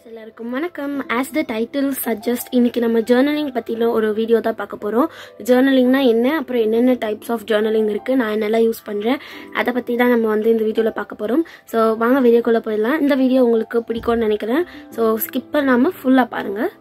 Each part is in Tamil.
எல்லாருக்கும் வணக்கம் ஆஸ் த டைட்டில் சஜஸ்ட் இன்னைக்கு நம்ம ஜேர்னலிங் பற்றின ஒரு வீடியோ தான் பார்க்க போகிறோம் ஜேர்னலிங்னா என்ன அப்புறம் என்னென்ன டைப்ஸ் ஆஃப் ஜேர்னலிங் இருக்குது நான் என்னெல்லாம் யூஸ் பண்ணுறேன் அதை பற்றி தான் நம்ம வந்து இந்த வீடியோவில் பார்க்க போகிறோம் ஸோ வாங்க வீடியோக்குள்ளே போயிடலாம் இந்த வீடியோ உங்களுக்கு பிடிக்கும்னு நினைக்கிறேன் ஸோ ஸ்கிப் பண்ணாமல் ஃபுல்லாக பாருங்கள்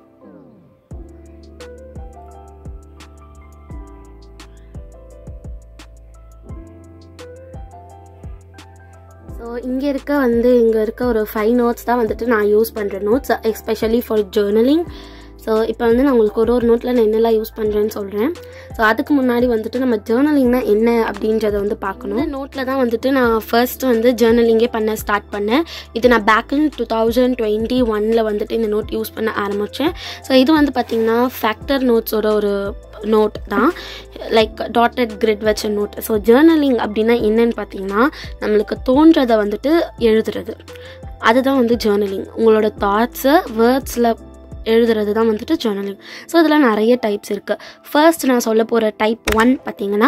ஸோ இங்கே இருக்க வந்து இங்கே இருக்க ஒரு ஃபைவ் நோட்ஸ் தான் வந்துட்டு நான் யூஸ் பண்ணுற notes especially for journaling so இப்போ வந்து நான் உங்களுக்கு ஒரு ஒரு நோட்டில் நான் என்னெல்லாம் யூஸ் பண்ணுறேன்னு சொல்கிறேன் ஸோ அதுக்கு முன்னாடி வந்துட்டு நம்ம ஜேர்னலிங்னா என்ன அப்படின்றத வந்து பார்க்கணும் நோட்டில் தான் வந்துட்டு நான் ஃபர்ஸ்ட் வந்து ஜேர்னலிங்கே பண்ண ஸ்டார்ட் பண்ணேன் இது நான் back in two thousand twenty ஒனில் வந்துட்டு இந்த நோட் யூஸ் பண்ண ஆரம்பித்தேன் ஸோ இது வந்து பார்த்திங்கன்னா ஃபேக்டர் நோட்ஸோட ஒரு நோட் தான் லைக் டாட்டட் கிரிட் வச்ச நோட் ஸோ ஜேர்னலிங் அப்படின்னா என்னன்னு பார்த்தீங்கன்னா நம்மளுக்கு தோன்றதை வந்துட்டு எழுதுறது அதுதான் வந்து ஜேர்னலிங் உங்களோட தாட்ஸை வேர்ட்ஸில் எழுதுறது தான் வந்துட்டு ஜேர்னலிங் ஸோ இதில் நிறைய டைப்ஸ் இருக்குது ஃபர்ஸ்ட் நான் சொல்ல போகிற டைப் ஒன் பார்த்தீங்கன்னா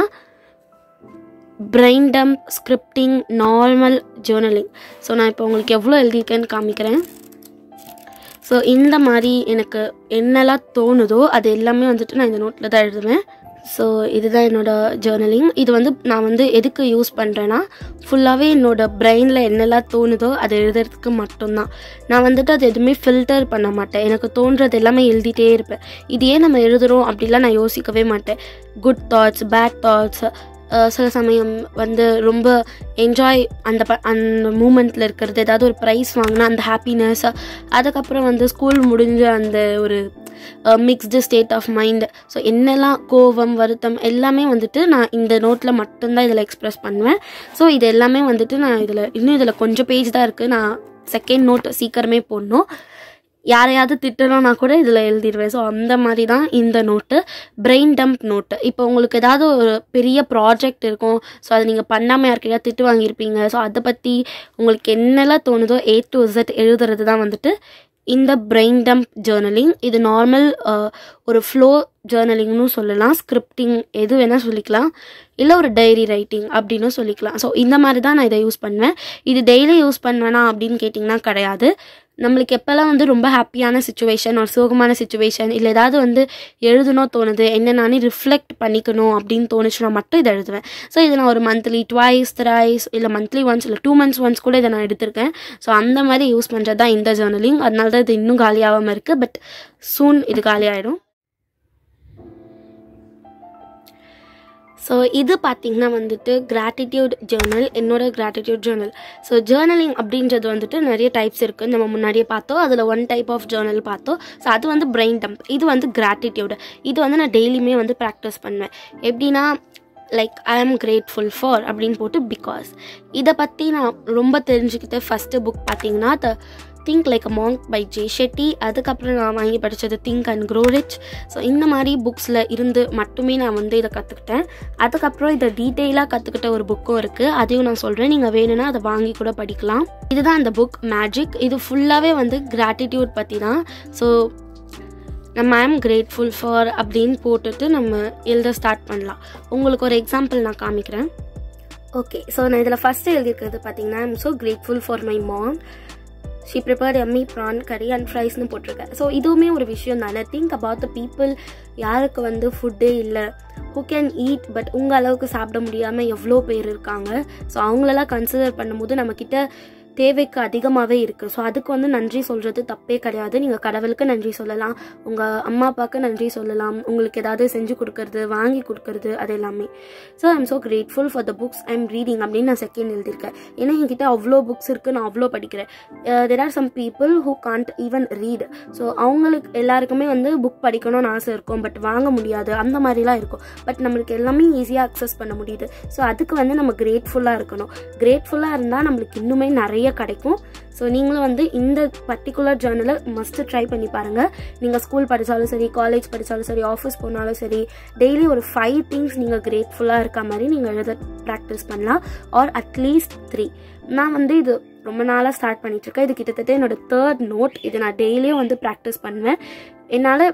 brain dump scripting normal journaling so நான் இப்போ உங்களுக்கு எவ்வளோ எழுதியிருக்கேன்னு காமிக்கிறேன் ஸோ இந்த மாதிரி எனக்கு என்னெல்லாம் தோணுதோ அது எல்லாமே வந்துட்டு நான் இந்த நோட்டில் தான் எழுதுவேன் ஸோ இதுதான் என்னோடய ஜேர்னலிங் இது வந்து நான் வந்து எதுக்கு யூஸ் பண்ணுறேன்னா ஃபுல்லாகவே என்னோடய பிரெயினில் என்னெல்லாம் தோணுதோ அதை எழுதுறதுக்கு மட்டும்தான் நான் வந்துட்டு அது எதுவுமே ஃபில்டர் பண்ண மாட்டேன் எனக்கு தோன்றது எல்லாமே எழுதிட்டே இருப்பேன் இது ஏன் நம்ம எழுதுகிறோம் அப்படிலாம் நான் யோசிக்கவே மாட்டேன் குட் தாட்ஸ் பேட் தாட்ஸ் சில சமயம் வந்து ரொம்ப என்ஜாய் அந்த ப அந்த மூமெண்ட்டில் இருக்கிறது ஏதாவது ஒரு ப்ரைஸ் வாங்கினா அந்த ஹாப்பினஸ் அதுக்கப்புறம் வந்து ஸ்கூல் முடிஞ்ச அந்த ஒரு mixed state of mind so என்னெல்லாம் கோவம் வருத்தம் எல்லாமே வந்துட்டு நான் இந்த நோட்டில் மட்டும்தான் இதில் எக்ஸ்ப்ரெஸ் பண்ணுவேன் ஸோ இது எல்லாமே வந்துட்டு நான் இதில் இன்னும் இதில் கொஞ்சம் பேஜ் தான் இருக்குது நான் செகண்ட் நோட் சீக்கிரமே போடணும் யாரையாவது திட்டணும்னா கூட இதில் எழுதிடுவேன் ஸோ அந்த மாதிரி தான் இந்த நோட்டு பிரெயின் டம்ப் நோட்டு இப்போ உங்களுக்கு ஏதாவது ஒரு பெரிய ப்ராஜெக்ட் இருக்கும் ஸோ அதை நீங்கள் பண்ணாமல் யாருக்கையா திட்டு வாங்கியிருப்பீங்க ஸோ அதை பற்றி உங்களுக்கு என்னெல்லாம் தோணுதோ ஏ டு இசட் எழுதுறது தான் வந்துட்டு இந்த பிரெயின் டம்ப் ஜேர்னலிங் இது நார்மல் ஒரு ஃப்ளோ ஜேர்னலிங்னு சொல்லலாம் ஸ்கிரிப்டிங் எது வேணால் சொல்லிக்கலாம் இல்லை ஒரு டைரி ரைட்டிங் அப்படின்னு சொல்லிக்கலாம் ஸோ இந்த மாதிரி தான் நான் இதை யூஸ் பண்ணுவேன் இது டெய்லி யூஸ் பண்ணுவேனா அப்படின்னு கேட்டிங்கன்னா கிடையாது நம்மளுக்கு எப்போல்லாம் வந்து ரொம்ப ஹாப்பியான சுச்சுவேஷன் ஒரு சோகமான சுச்சுவேஷன் இல்லை ஏதாவது வந்து எழுதணும் தோணுது என்ன நானே ரிஃப்ளெக்ட் பண்ணிக்கணும் அப்படின்னு தோணுச்சுன்னா மட்டும் இதை எழுதுவேன் ஸோ இதை நான் ஒரு மந்த்லி ட்வைஸ் த்ரைஸ் இல்லை மந்த்லி ஒன்ஸ் இல்லை டூ மந்த்ஸ் ஒன்ஸ் கூட இதை நான் எடுத்திருக்கேன் ஸோ அந்த மாதிரி யூஸ் பண்ணுறது தான் இந்த ஜேர்னலிங் அதனால தான் இது இன்னும் காலியாகாமல் இருக்குது பட் சூன் இது காலியாகிடும் ஸோ இது பார்த்திங்கன்னா வந்துட்டு கிராட்டிடியூட் ஜேர்னல் என்னோட கிராட்டிடியூட் ஜேர்னல் ஸோ ஜேர்னலிங் அப்படின்றது வந்துட்டு நிறைய டைப்ஸ் இருக்குது நம்ம முன்னாடியே பார்த்தோம் அதில் ஒன் டைப் ஆஃப் ஜேர்னல் பார்த்தோம் ஸோ அது வந்து பிரெயின் டம்ப் இது வந்து கிராட்டிடியூட் இது வந்து நான் டெய்லியுமே வந்து ப்ராக்டிஸ் பண்ணுவேன் எப்படின்னா லைக் ஐ ஆம் கிரேட்ஃபுல் ஃபார் அப்படின்னு போட்டு பிகாஸ் இதை பற்றி நான் ரொம்ப தெரிஞ்சுக்கிட்ட ஃபஸ்ட்டு புக் பார்த்தீங்கன்னா the think like a monk by Jay Shetty அதுக்கப்புறம் நான் வாங்கி படித்தது think and grow rich so இந்த மாதிரி புக்ஸில் இருந்து மட்டுமே நான் வந்து இதை கற்றுக்கிட்டேன் அதுக்கப்புறம் இதை டீட்டெயிலாக கற்றுக்கிட்ட ஒரு புக்கும் இருக்குது அதையும் நான் சொல்கிறேன் நீங்கள் வேணும்னா அதை வாங்கி கூட படிக்கலாம் இதுதான் அந்த புக் மேஜிக் இது ஃபுல்லாகவே வந்து கிராட்டிடியூட் பற்றி தான் ஸோ நம்ம ஐம் கிரேட்ஃபுல் ஃபார் அப்படின்னு போட்டுட்டு நம்ம எழுத ஸ்டார்ட் பண்ணலாம் உங்களுக்கு ஒரு எக்ஸாம்பிள் நான் காமிக்கிறேன் ஓகே ஸோ நான் இதில் ஃபஸ்ட்டு எழுதியிருக்கிறது பார்த்தீங்கன்னா I'm so grateful for my mom she prepared me prawn curry and ஃப்ரைஸ்னு போட்டிருக்கேன் ஸோ இதுவுமே ஒரு விஷயம் தானே திங்க் அபவுட் த பீப்புள் யாருக்கு வந்து ஃபுட்டே இல்லை ஹூ கேன் ஈட் பட் உங்கள் அளவுக்கு சாப்பிட முடியாமல் எவ்வளோ பேர் இருக்காங்க ஸோ அவங்களெல்லாம் கன்சிடர் பண்ணும்போது நம்மக்கிட்ட தேவைக்கு அதிகமாகவே இருக்குது ஸோ அதுக்கு வந்து நன்றி சொல்கிறது தப்பே கிடையாது நீங்கள் கடவுளுக்கு நன்றி சொல்லலாம் உங்கள் அம்மா அப்பாவுக்கு நன்றி சொல்லலாம் உங்களுக்கு ஏதாவது செஞ்சு கொடுக்கறது வாங்கி கொடுக்கறது அது எல்லாமே so I'm so grateful for the books I'm reading அப்படின்னு நான் செகண்ட் எழுதியிருக்கேன் ஏன்னா என்கிட்ட அவ்வளோ புக்ஸ் இருக்குது நான் அவ்வளோ படிக்கிறேன் there are some people who can't even read so அவங்களுக்கு எல்லாருக்குமே வந்து புக் படிக்கணும்னு ஆசை இருக்கும் பட் வாங்க முடியாது அந்த மாதிரிலாம் இருக்கும் பட் நம்மளுக்கு எல்லாமே ஈஸியாக அக்சஸ் பண்ண முடியுது ஸோ அதுக்கு வந்து நம்ம கிரேட்ஃபுல்லாக இருக்கணும் கிரேட்ஃபுல்லாக இருந்தால் நம்மளுக்கு இன்னுமே நிறைய நிறைய கிடைக்கும் ஸோ நீங்களும் வந்து இந்த பர்டிகுலர் ஜேர்னலை மஸ்ட்டு ட்ரை பண்ணி பாருங்கள் நீங்கள் ஸ்கூல் படித்தாலும் சரி காலேஜ் படித்தாலும் சரி ஆஃபீஸ் போனாலும் சரி டெய்லி ஒரு ஃபைவ் திங்ஸ் நீங்கள் கிரேட்ஃபுல்லாக இருக்க மாதிரி நீங்கள் எழுத ப்ராக்டிஸ் பண்ணலாம் ஆர் அட்லீஸ்ட் த்ரீ நான் வந்து இது ரொம்ப நாளாக ஸ்டார்ட் பண்ணிகிட்ருக்கேன் இது கிட்டத்தட்ட என்னோட தேர்ட் நோட் இது நான் டெய்லியும் வந்து ப்ராக்டிஸ் பண்ணுவேன் என்னால்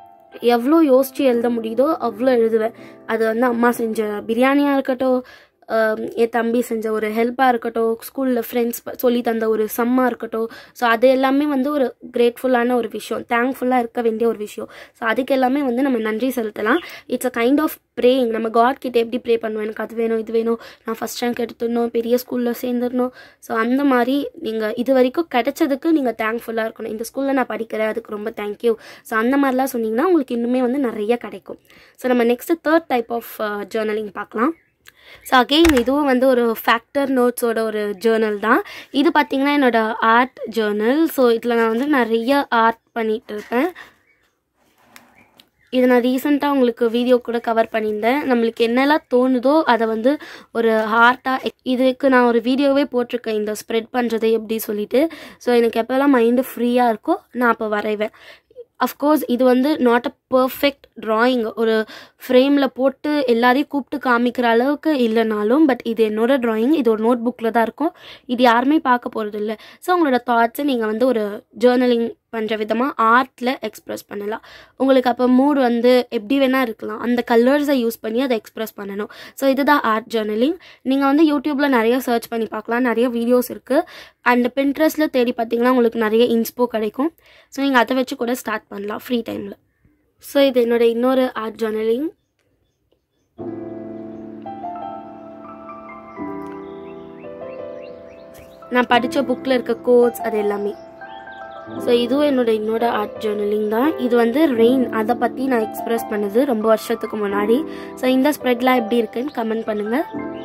எவ்வளோ யோசித்து எழுத முடியுதோ அவ்வளோ எழுதுவேன் அது வந்து அம்மா செஞ்ச பிரியாணியாக இருக்கட்டும் ஆம், என் தம்பி செஞ்ச ஒரு ஹெல்ப்பாக இருக்கட்டும் ஸ்கூலில் ஃப்ரெண்ட்ஸ் சொல்லி தந்த ஒரு சம்மாக இருக்கட்டும் ஸோ அது எல்லாமே வந்து ஒரு கிரேட்ஃபுல்லான ஒரு விஷயம் தேங்க்ஃபுல்லாக இருக்க வேண்டிய ஒரு விஷயம் ஸோ அதுக்கு எல்லாமே வந்து நம்ம நன்றி செலுத்தலாம் it's a kind of praying நம்ம காட் கிட்ட எப்படி ப்ரே பண்ணுவோம் எனக்கு அது வேணும் இது வேணும் நான் ஃபஸ்ட் ரேங்க் எடுத்துடணும் பெரிய ஸ்கூலில் சேர்ந்துடணும் ஸோ அந்த மாதிரி நீங்கள் இது வரைக்கும் கிடைச்சதுக்கு நீங்கள் தேங்க்ஃபுல்லாக இருக்கணும் இந்த ஸ்கூலில் நான் படிக்கிறேன் அதுக்கு ரொம்ப தேங்க்யூ ஸோ அந்த மாதிரிலாம் சொன்னீங்கன்னா உங்களுக்கு இன்னுமே வந்து நிறைய கிடைக்கும் ஸோ நம்ம next third type of journaling பார்க்கலாம் ஸோ அகெயின் இதுவும் வந்து ஒரு ஃபேக்டர் நோட்ஸோட ஒரு ஜேர்னல் தான் இது பார்த்திங்கன்னா என்னோட ஆர்ட் ஜேர்னல் ஸோ இதில் நான் வந்து நிறைய ஆர்ட் பண்ணிகிட்டு இருப்பேன் இது நான் ரீசெண்டாக உங்களுக்கு வீடியோ கூட கவர் பண்ணியிருந்தேன் நம்மளுக்கு என்னெல்லாம் தோணுதோ அதை வந்து ஒரு ஹார்ட்டாக இதுக்கு நான் ஒரு வீடியோவே போட்டிருக்கேன் இந்த ஸ்ப்ரெட் பண்ணுறது எப்படி சொல்லிட்டு ஸோ எனக்கு எப்போல்லாம் மைண்டு ஃப்ரீயாக இருக்கோ நான் அப்போ வரைவேன் அஃப்கோர்ஸ் இது வந்து நாட் அ பர்ஃபெக்ட் ட்ராயிங் ஒரு ஃப்ரேமில் போட்டு எல்லாரையும் கூப்பிட்டு காமிக்கிற அளவுக்கு இல்லைனாலும் பட் இது என்னோட ட்ராயிங் இது ஒரு நோட் புக்கில் தான் இருக்கும் இது யாருமே பார்க்க போகிறது இல்லை ஸோ உங்களோட தாட்ஸை நீங்கள் வந்து ஒரு ஜேர்னலிங் பண்ணுற விதமாக ஆர்ட்டில் எக்ஸ்ப்ரெஸ் பண்ணலாம் உங்களுக்கு அப்போ மூட் வந்து எப்படி வேணால் இருக்கலாம் அந்த கலர்ஸை யூஸ் பண்ணி அதை எக்ஸ்ப்ரெஸ் பண்ணணும் ஸோ இதுதான் ஆர்ட் ஜேர்னலிங் நீங்கள் வந்து யூடியூப்பில் நிறைய சர்ச் பண்ணி பார்க்கலாம் நிறைய வீடியோஸ் இருக்குது அண்ட் பின்ட்ரெஸ்ட்டில் தேடி பார்த்தீங்கன்னா உங்களுக்கு நிறைய இன்ஸ்போ கிடைக்கும் ஸோ நீங்கள் அதை வச்சு கூட ஸ்டார்ட் பண்ணலாம் ஃப்ரீ டைமில் ஸோ இது என்னோட இன்னொரு ஆர்ட் ஜேர்னலிங் நான் படித்த புக்கில் இருக்க கோட்ஸ் அது எல்லாமே ஸோ இதுவும் என்னோட இன்னோட ஆர்ட் ஜேர்னலிங் தான் இது வந்து ரெயின் அதை பற்றி நான் எக்ஸ்ப்ரெஸ் பண்ணது ரொம்ப வருஷத்துக்கு முன்னாடி ஸோ இந்த ஸ்ப்ரெட்லாம் எப்படி இருக்குன்னு கமெண்ட் பண்ணுங்கள்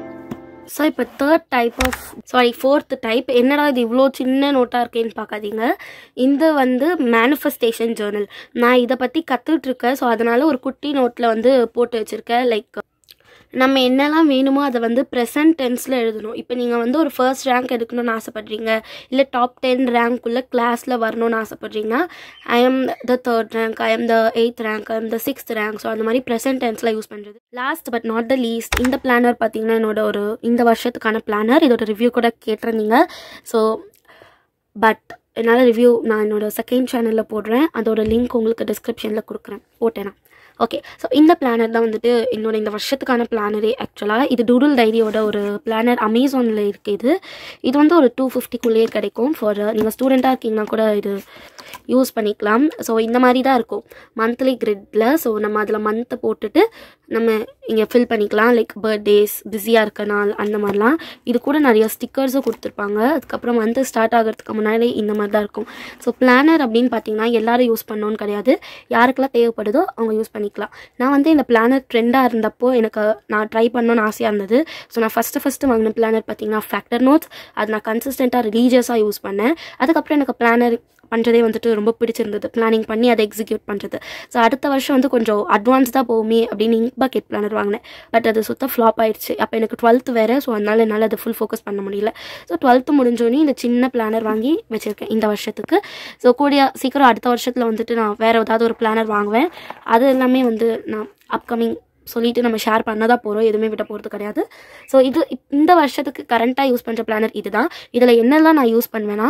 ஸோ இப்போ third type of sorry fourth type என்னடா இது இவ்வளோ சின்ன நோட்டாக இருக்கேன்னு பார்க்காதீங்க இந்த வந்து மேனிஃபெஸ்டேஷன் ஜேர்னல் நான் இதை பற்றி கற்றுட்ருக்கேன் ஸோ அதனால் ஒரு குட்டி நோட்டில் வந்து போட்டு வச்சுருக்கேன் லைக் நம்ம என்னெல்லாம் வேணுமோ அதை வந்து ப்ரெசன்ட் டென்ஸில் எழுதணும் இப்போ நீங்கள் வந்து ஒரு ஃபர்ஸ்ட் ரேங்க் எடுக்கணும்னு ஆசைப்பட்றீங்க இல்லை டாப் டென் ரேங்க்குள்ளே கிளாஸில் வரணும்னு ஆசைப்பட்றீங்கன்னா I am the third rank I am the eighth rank I am the sixth rank so அந்த மாதிரி ப்ரெசன்ட் டென்ஸில் யூஸ் பண்ணுறது last but not the least இந்த பிளானர் பார்த்தீங்கன்னா என்னோட ஒரு இந்த வருஷத்துக்கான பிளானர் இதோட ரிவ்யூ கூட கேட்டிருந்தீங்க ஸோ பட் என்னால் ரிவ்யூ நான் என்னோட செகண்ட் சேனலில் போடுறேன் அதோட லிங்க் உங்களுக்கு டிஸ்கிரிப்ஷனில் கொடுக்குறேன் போட்டேன் நான் ஓகே ஸோ இந்த பிளானர் தான் வந்துட்டு என்னோட இந்த வருஷத்துக்கான பிளானரே ஆக்சுவலாக இது டூடுல் டைரியோட ஒரு பிளானர் அமேசானில் இருக்குது இது இது வந்து ஒரு டூ ஃபிஃப்டிக்குள்ளேயே கிடைக்கும் ஃபார் நீங்கள் ஸ்டூடெண்ட்டாக இருக்கீங்கன்னா கூட இது யூஸ் பண்ணிக்கலாம் ஸோ இந்த மாதிரி தான் இருக்கும் மந்த்லி கிரிட்டில் ஸோ நம்ம அதில் மந்த்தை போட்டுட்டு நம்ம இங்கே ஃபில் பண்ணிக்கலாம் லைக் பர்த்டேஸ் பிஸியாக இருக்க நாள் அந்த மாதிரிலாம் இது கூட நிறைய ஸ்டிக்கர்ஸும் கொடுத்துருப்பாங்க அதுக்கப்புறம் மந்த்து ஸ்டார்ட் ஆகிறதுக்கு முன்னாடி இந்த மாதிரி தான் இருக்கும் ஸோ பிளானர் அப்படின்னு பார்த்தீங்கன்னா எல்லாரும் யூஸ் பண்ணணும்னு கிடையாது யாருக்கெல்லாம் தேவைப்படுதோ அவங்க யூஸ் பண்ணிக்கலாம் நான் வந்து இந்த பிளானர் ட்ரெண்டாக இருந்தப்போ எனக்கு நான் ட்ரை பண்ணணும்னு ஆசையாக இருந்தது ஸோ நான் ஃபஸ்ட்டு ஃபஸ்ட்டு வாங்கின பிளானர் பார்த்தீங்கன்னா ஃபேக்டர் நோட்ஸ் அது நான் கன்சிஸ்டண்ட்டாக ரிலீஜியஸாக யூஸ் பண்ணேன் அதுக்கப்புறம் எனக்கு பிளானர் பண்ணுறதே வந்துட்டு ரொம்ப பிடிச்சிருந்தது பிளானிங் பண்ணி அதை எக்ஸிக்யூட் பண்ணுறது ஸோ அடுத்த வருஷம் வந்து கொஞ்சம் அட்வான்ஸ்டாக போகுமே அப்படின்னு இங்க் பக்கெட் பிளானர் வாங்கினேன் பட் அது சுத்த ஃப்ளாப் ஆயிடுச்சு அப்போ எனக்கு டுவெல்த் வேறு ஸோ அதனால் என்னால் அதை ஃபுல் ஃபோக்கஸ் பண்ண முடியல ஸோ டுவெல்த்து முடிஞ்சோடனே இந்த சின்ன பிளானர் வாங்கி வச்சுருக்கேன் இந்த வருஷத்துக்கு ஸோ கூடிய சீக்கிரம் அடுத்த வருஷத்தில் வந்துட்டு நான் வேறு ஏதாவது ஒரு பிளானர் வாங்குவேன் அது எல்லாமே வந்து நான் அப்கமிங் சொல்லிட்டு நம்ம ஷேர் பண்ண தான் போகிறோம் எதுவுமே விட போகிறது கிடையாது ஸோ இது இந்த வருஷத்துக்கு கரண்ட்டாக யூஸ் பண்ணுற பிளானர் இதுதான் இதில் என்னெல்லாம் நான் யூஸ் பண்ணுவேன்னா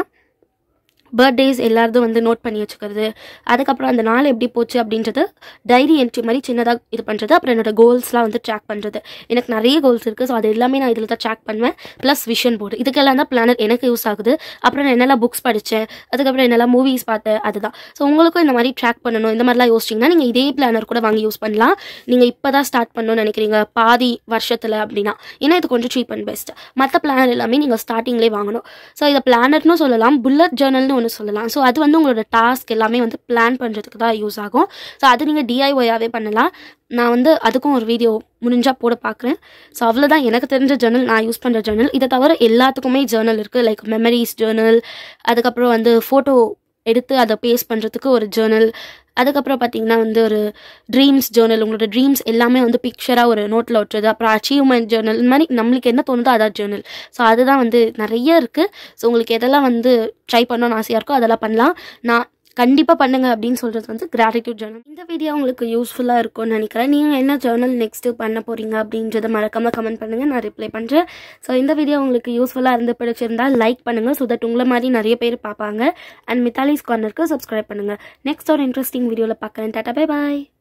பர்த்டேஸ் எல்லாரதும் வந்து நோட் பண்ணி வச்சுக்கிறது அதுக்கப்புறம் அந்த நாள் எப்படி போச்சு அப்படின்றது டைரி என்ட்ரி மாதிரி சின்னதாக இது பண்ணுறது அப்புறம் என்னோட கோல்ஸ்லாம் வந்து ட்ராக் பண்ணுறது எனக்கு நிறைய கோல்ஸ் இருக்குது ஸோ அது எல்லாமே நான் இதில் தான் ட்ராக் பண்ணுவேன் ப்ளஸ் விஷன் போர்டு இதுக்கெல்லாம் தான் பிளானர் எனக்கு யூஸ் ஆகுது அப்புறம் நான் என்னெல்லாம் புக்ஸ் படித்தேன் அதுக்கப்புறம் என்னெல்லாம் மூவிஸ் பார்த்தேன் அதுதான் ஸோ உங்களுக்கும் இந்த மாதிரி ட்ராக் பண்ணணும் இந்த மாதிரிலாம் யோசிச்சிங்கன்னா நீங்கள் இதே பிளானர் கூட வாங்கி யூஸ் பண்ணலாம் நீங்கள் இப்போ தான் ஸ்டார்ட் பண்ணணும்னு நினைக்கிறீங்க பாதி வருஷத்தில் அப்படின்னா ஏன்னா இது கொஞ்சம் சீப் அண்ட் பெஸ்ட் மற்ற பிளானர் எல்லாமே நீங்கள் ஸ்டார்டிங்லேயே வாங்கணும் ஸோ இதை பிளானர்னு சொல்லலாம் புல்லட் ஜேர்னல்னு ஒன்று சொல்லலாம் ஸோ அது வந்து உங்களோட டாஸ்க் எல்லாமே வந்து பிளான் பண்ணுறதுக்கு தான் யூஸ் ஆகும் ஸோ அது நீங்கள் டிஐஒயாகவே பண்ணலாம் நான் வந்து அதுக்கும் ஒரு வீடியோ முடிஞ்சால் போட பார்க்குறேன் ஸோ அவ்வளோதான் எனக்கு தெரிஞ்ச ஜேர்னல் நான் யூஸ் பண்ணுற ஜேர்னல் இதை தவிர எல்லாத்துக்குமே ஜேர்னல் இருக்குது லைக் மெமரிஸ் ஜேர்னல் அதுக்கப்புறம் வந்து ஃபோட்டோ எடுத்து அதை பேஸ்ட் பண்ணுறதுக்கு ஒரு ஜேர்னல் அதுக்கப்புறம் பார்த்தீங்கன்னா வந்து ஒரு ட்ரீம்ஸ் ஜேர்னல் உங்களோட ட்ரீம்ஸ் எல்லாமே வந்து பிக்சராக ஒரு நோட்டில் ஒட்டுறது அப்புறம் அச்சீவ்மெண்ட் ஜேர்னல் இந்த மாதிரி நம்மளுக்கு என்ன தோணுதோ அதான் ஜேர்னல் ஸோ அதுதான் வந்து நிறைய இருக்குது ஸோ உங்களுக்கு எதெல்லாம் வந்து ட்ரை பண்ணணும்னு ஆசையாக இருக்கோ அதெல்லாம் பண்ணலாம் நான் கண்டிப்பாக பண்ணுங்க அப்படின்னு சொல்கிறது வந்து கிராட்டிடியூட் ஜேர்னல் இந்த வீடியோ உங்களுக்கு யூஸ்ஃபுல்லாக இருக்கும்னு நினைக்கிறேன் நீங்கள் என்ன ஜேர்னல் நெக்ஸ்ட்டு பண்ண போகிறீங்க அப்படின்றத மறக்காமல் கமெண்ட் பண்ணுங்கள் நான் ரிப்ளை பண்ணுறேன் ஸோ இந்த வீடியோ உங்களுக்கு யூஸ்ஃபுல்லாக இருந்து பிடிச்சிருந்தா லைக் பண்ணுங்கள் ஸோ தட் உங்களை மாதிரி நிறைய பேர் பார்ப்பாங்க அண்ட் மித்தாலிஸ் கார்னருக்கு சப்ஸ்கிரைப் பண்ணுங்கள் நெக்ஸ்ட் ஒரு இன்ட்ரெஸ்டிங் வீடியோவில் பார்க்குறேன் டாட்டா பை பாய்